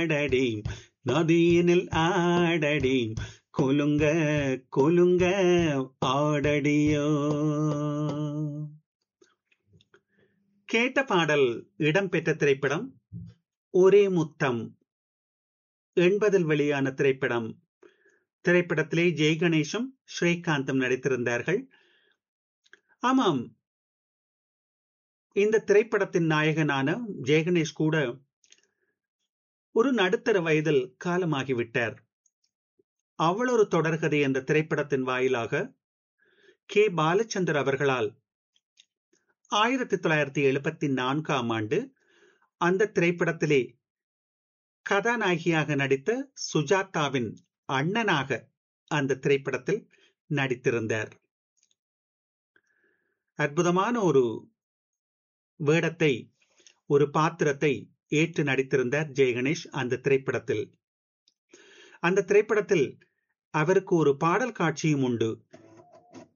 ஆடடி நதியினில் ஆடடி குலுங்க குலுங்க ஆடடியோ கேட்ட பாடல் இடம்பெற்ற திரைப்படம் ஒரே முத்தம் எண்பதில் வெளியான திரைப்படம் திரைப்படத்திலே ஜெய் கணேஷும் ஸ்ரீகாந்தும் நடித்திருந்தார்கள் ஆமாம் இந்த திரைப்படத்தின் நாயகனான ஜெயகணேஷ் கூட ஒரு நடுத்தர வயதில் காலமாகிவிட்டார் அவள் ஒரு தொடர்கதை என்ற திரைப்படத்தின் வாயிலாக கே பாலச்சந்தர் அவர்களால் ஆயிரத்தி தொள்ளாயிரத்தி எழுபத்தி நான்காம் ஆண்டு அந்த திரைப்படத்திலே கதாநாயகியாக நடித்த சுஜாதாவின் அண்ணனாக அந்த திரைப்படத்தில் நடித்திருந்தார் அற்புதமான ஒரு வேடத்தை ஒரு பாத்திரத்தை ஏற்று நடித்திருந்தார் ஜெயகணேஷ் அந்த திரைப்படத்தில் அந்த திரைப்படத்தில் அவருக்கு ஒரு பாடல் காட்சியும் உண்டு